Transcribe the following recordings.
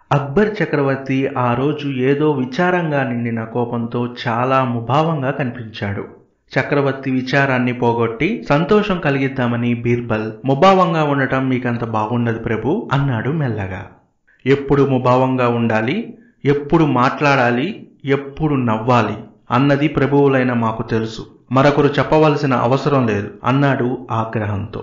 అక్బర్ చక్రవర్తి ఆ రోజు ఏదో విచారంగా నిండిన కోపంతో చాలా ముభావంగా కనిపించాడు చక్రవర్తి విచారాన్ని పోగొట్టి సంతోషం కలిగిద్దామని బీర్బల్ ముభావంగా ఉండటం మీకంత బాగుండదు ప్రభు అన్నాడు మెల్లగా ఎప్పుడు ముభావంగా ఉండాలి ఎప్పుడు మాట్లాడాలి ఎప్పుడు నవ్వాలి అన్నది ప్రభువులైన మాకు తెలుసు మరొకరు చెప్పవలసిన అవసరం లేదు అన్నాడు ఆగ్రహంతో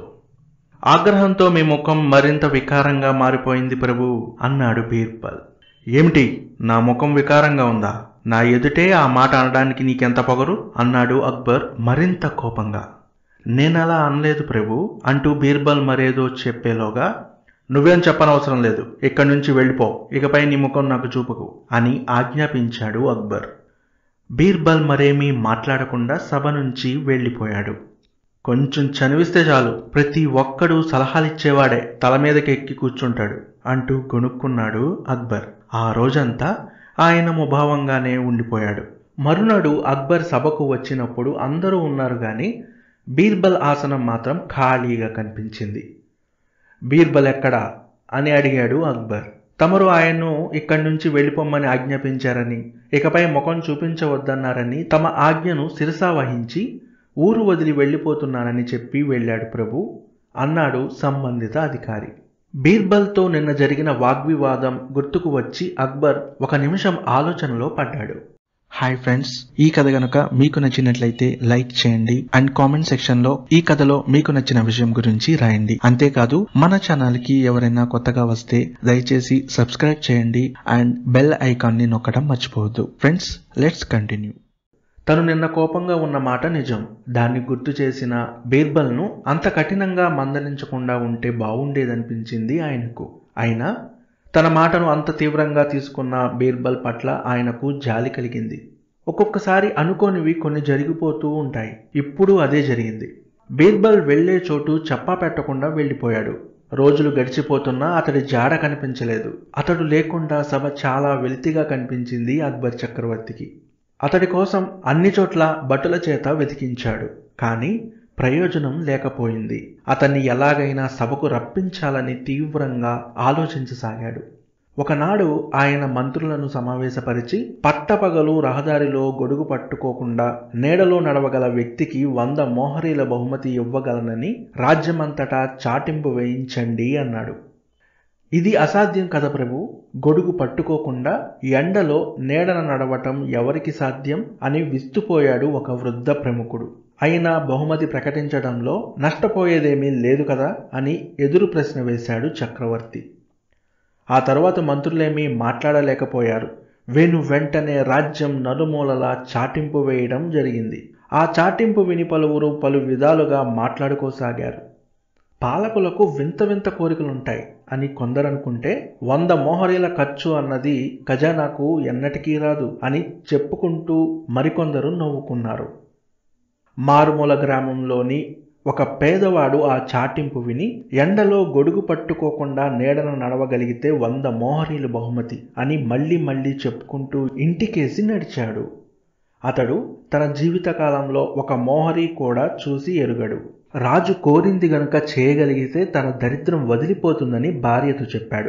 ఆగ్రహంతో మీ ముఖం మరింత వికారంగా మారిపోయింది ప్రభు అన్నాడు బీర్బల్ ఏమిటి నా ముఖం వికారంగా ఉందా నా ఎదుటే ఆ మాట అనడానికి నీకెంత పొగరు అన్నాడు అక్బర్ మరింత కోపంగా నేనలా అనలేదు ప్రభు అంటూ బీర్బల్ మరేదో చెప్పేలోగా నువ్వేం చెప్పనవసరం లేదు ఇక్కడి నుంచి వెళ్ళిపో ఇకపై నీ ముఖం నాకు చూపకు అని ఆజ్ఞాపించాడు అక్బర్ బీర్బల్ మరేమీ మాట్లాడకుండా సభ నుంచి వెళ్ళిపోయాడు కొంచెం చనివిస్తే చాలు ప్రతి ఒక్కడూ సలహాలిచ్చేవాడే తల మీదకి ఎక్కి కూర్చుంటాడు అంటూ గొనుక్కున్నాడు అక్బర్ ఆ రోజంతా ఆయన ముభావంగానే ఉండిపోయాడు మరునాడు అక్బర్ సభకు వచ్చినప్పుడు అందరూ ఉన్నారు గాని బీర్బల్ ఆసనం మాత్రం ఖాళీగా కనిపించింది బీర్బల్ ఎక్కడా అని అడిగాడు అక్బర్ తమరు ఆయన్ను ఇక్కడి నుంచి వెళ్ళిపోమ్మని ఆజ్ఞాపించారని ఇకపై ముఖం చూపించవద్దన్నారని తమ ఆజ్ఞను శిరసా వహించి ఊరు వదిలి వెళ్ళిపోతున్నానని చెప్పి వెళ్ళాడు ప్రభు అన్నాడు సంబంధిత అధికారి బీర్బల్తో నిన్న జరిగిన వాగ్వివాదం గుర్తుకు వచ్చి అక్బర్ ఒక నిమిషం ఆలోచనలో పడ్డాడు హాయ్ ఫ్రెండ్స్ ఈ కథ గనుక మీకు నచ్చినట్లయితే లైక్ చేయండి అండ్ కామెంట్ సెక్షన్ లో ఈ కథలో మీకు నచ్చిన విషయం గురించి రాయండి అంతేకాదు మన ఛానల్ కి ఎవరైనా కొత్తగా వస్తే దయచేసి సబ్స్క్రైబ్ చేయండి అండ్ బెల్ ఐకాన్ ని నొక్కడం మర్చిపోవద్దు ఫ్రెండ్స్ లెట్స్ కంటిన్యూ తను నిన్న కోపంగా ఉన్న మాట నిజం దాన్ని గుర్తు చేసిన బీర్బల్ను అంత కఠినంగా మందలించకుండా ఉంటే బాగుండేదనిపించింది ఆయనకు అయినా తన మాటను అంత తీవ్రంగా తీసుకున్న బీర్బల్ పట్ల ఆయనకు జాలి కలిగింది ఒక్కొక్కసారి అనుకోనివి కొన్ని జరిగిపోతూ ఉంటాయి ఇప్పుడు అదే జరిగింది బీర్బల్ వెళ్లే చోటు చెప్పా పెట్టకుండా వెళ్ళిపోయాడు రోజులు గడిచిపోతున్నా అతడి జాడ కనిపించలేదు అతడు లేకుండా సభ చాలా వెలితిగా కనిపించింది అక్బర్ చక్రవర్తికి అతడి కోసం అన్ని చోట్ల భటుల చేత వెతికించాడు కానీ ప్రయోజనం లేకపోయింది అతన్ని ఎలాగైనా సభకు రప్పించాలని తీవ్రంగా ఆలోచించసాగాడు ఒకనాడు ఆయన మంత్రులను సమావేశపరిచి పట్టపగలు రహదారిలో గొడుగు పట్టుకోకుండా నీడలో నడవగల వ్యక్తికి వంద మోహరీల బహుమతి ఇవ్వగలనని రాజ్యమంతటా చాటింపు వేయించండి అన్నాడు ఇది అసాధ్యం కదా ప్రభు గొడుగు పట్టుకోకుండా ఎండలో నీడన నడవటం ఎవరికి సాధ్యం అని విస్తుపోయాడు ఒక వృద్ధ ప్రముఖుడు అయినా బహుమతి ప్రకటించడంలో నష్టపోయేదేమీ లేదు కదా అని ఎదురు ప్రశ్న వేశాడు చక్రవర్తి ఆ తరువాత మంత్రులేమీ మాట్లాడలేకపోయారు వెను వెంటనే రాజ్యం నలుమూలలా చాటింపు వేయడం జరిగింది ఆ చాటింపు విని పలువురు పలు విధాలుగా మాట్లాడుకోసాగారు పాలకులకు వింత వింత కోరికలుంటాయి అని కొందరనుకుంటే వంద మోహరీల ఖర్చు అన్నది ఖజానాకు ఎన్నటికీ రాదు అని చెప్పుకుంటూ మరికొందరు నవ్వుకున్నారు మారుమూల గ్రామంలోని ఒక పేదవాడు ఆ చాటింపు విని ఎండలో గొడుగు పట్టుకోకుండా నీడన నడవగలిగితే వంద మోహరీలు బహుమతి అని మళ్ళీ మళ్ళీ చెప్పుకుంటూ ఇంటికేసి నడిచాడు అతడు తన జీవితకాలంలో ఒక మోహరీ కూడా చూసి ఎరుగడు రాజు కోరింది గనుక చేయగలిగితే తన దరిద్రం వదిలిపోతుందని భార్యతో చెప్పాడు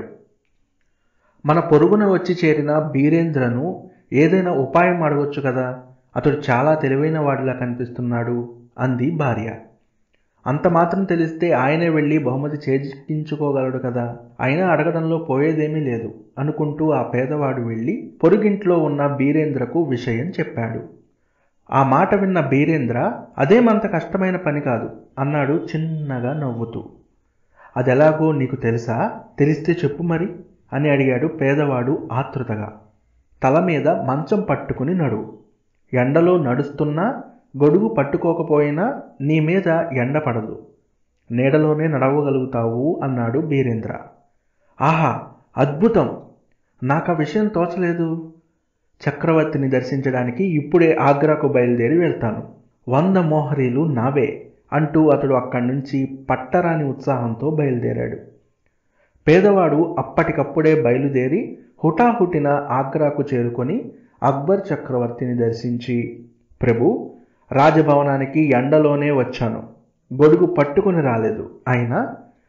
మన పొరుగున వచ్చి చేరిన బీరేంద్రను ఏదైనా ఉపాయం అడగొచ్చు కదా అతడు చాలా తెలివైన వాడిలా కనిపిస్తున్నాడు అంది భార్య అంత మాత్రం తెలిస్తే ఆయనే వెళ్ళి బహుమతి చేజిక్కించుకోగలడు కదా అయినా అడగడంలో పోయేదేమీ లేదు అనుకుంటూ ఆ పేదవాడు వెళ్ళి పొరుగింట్లో ఉన్న బీరేంద్రకు విషయం చెప్పాడు ఆ మాట విన్న బీరేంద్ర అదేమంత కష్టమైన పని కాదు అన్నాడు చిన్నగా నవ్వుతూ అదెలాగో నీకు తెలుసా తెలిస్తే చెప్పు మరి అని అడిగాడు పేదవాడు ఆతృతగా తల మీద మంచం పట్టుకుని నడువు ఎండలో నడుస్తున్నా గొడుగు పట్టుకోకపోయినా నీ మీద ఎండ పడదు నీడలోనే నడవగలుగుతావు అన్నాడు బీరేంద్ర ఆహా అద్భుతం నాకు ఆ విషయం తోచలేదు చక్రవర్తిని దర్శించడానికి ఇప్పుడే ఆగ్రాకు బయలుదేరి వెళ్తాను వంద మోహరీలు నావే అంటూ అతడు అక్కడి నుంచి పట్టరాని ఉత్సాహంతో బయలుదేరాడు పేదవాడు అప్పటికప్పుడే బయలుదేరి హుటాహుటిన ఆగ్రాకు చేరుకొని అక్బర్ చక్రవర్తిని దర్శించి ప్రభు రాజభవనానికి ఎండలోనే వచ్చాను గొడుగు పట్టుకుని రాలేదు అయినా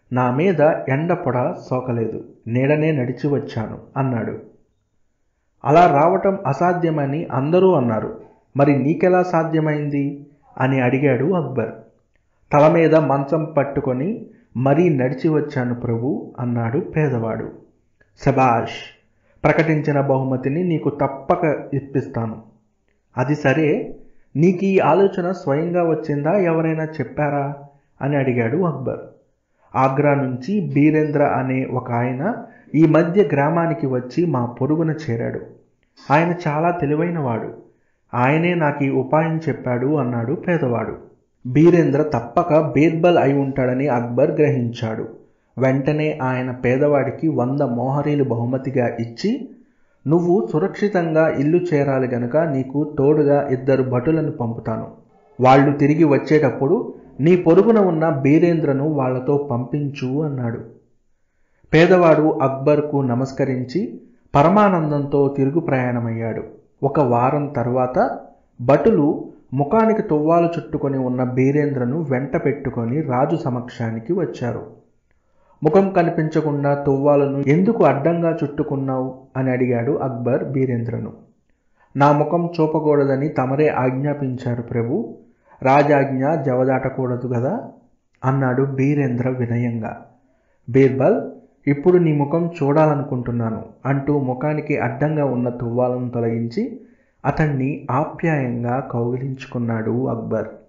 నా మీద ఎండ పొడ సోకలేదు నీడనే నడిచి వచ్చాను అన్నాడు అలా రావటం అసాధ్యమని అందరూ అన్నారు మరి నీకెలా సాధ్యమైంది అని అడిగాడు అక్బర్ తల మీద మంచం పట్టుకొని మరీ నడిచి వచ్చాను ప్రభు అన్నాడు పేదవాడు శబాష్ ప్రకటించిన బహుమతిని నీకు తప్పక ఇప్పిస్తాను అది సరే నీకు ఈ ఆలోచన స్వయంగా వచ్చిందా ఎవరైనా చెప్పారా అని అడిగాడు అక్బర్ ఆగ్రా నుంచి బీరేంద్ర అనే ఒక ఆయన ఈ మధ్య గ్రామానికి వచ్చి మా పొరుగున చేరాడు ఆయన చాలా తెలివైనవాడు ఆయనే నాకు ఈ ఉపాయం చెప్పాడు అన్నాడు పేదవాడు బీరేంద్ర తప్పక బీర్బల్ అయి ఉంటాడని అక్బర్ గ్రహించాడు వెంటనే ఆయన పేదవాడికి వంద మోహరీలు బహుమతిగా ఇచ్చి నువ్వు సురక్షితంగా ఇల్లు చేరాలి గనుక నీకు తోడుగా ఇద్దరు భటులను పంపుతాను వాళ్ళు తిరిగి వచ్చేటప్పుడు నీ పొరుగున ఉన్న బీరేంద్రను వాళ్లతో పంపించు అన్నాడు పేదవాడు అక్బర్కు నమస్కరించి పరమానందంతో తిరుగు ప్రయాణమయ్యాడు ఒక వారం తర్వాత భటులు ముఖానికి తువ్వాలు చుట్టుకొని ఉన్న బీరేంద్రను వెంట పెట్టుకొని రాజు సమక్షానికి వచ్చారు ముఖం కనిపించకుండా తువ్వాలను ఎందుకు అడ్డంగా చుట్టుకున్నావు అని అడిగాడు అక్బర్ బీరేంద్రను నా ముఖం చూపకూడదని తమరే ఆజ్ఞాపించారు ప్రభు రాజాజ్ఞ జవదాటకూడదు కదా అన్నాడు బీరేంద్ర వినయంగా బీర్బల్ ఇప్పుడు నీ ముఖం చూడాలనుకుంటున్నాను అంటూ ముఖానికి అడ్డంగా ఉన్న తువ్వాలను తొలగించి అతన్ని ఆప్యాయంగా కౌగిలించుకున్నాడు అక్బర్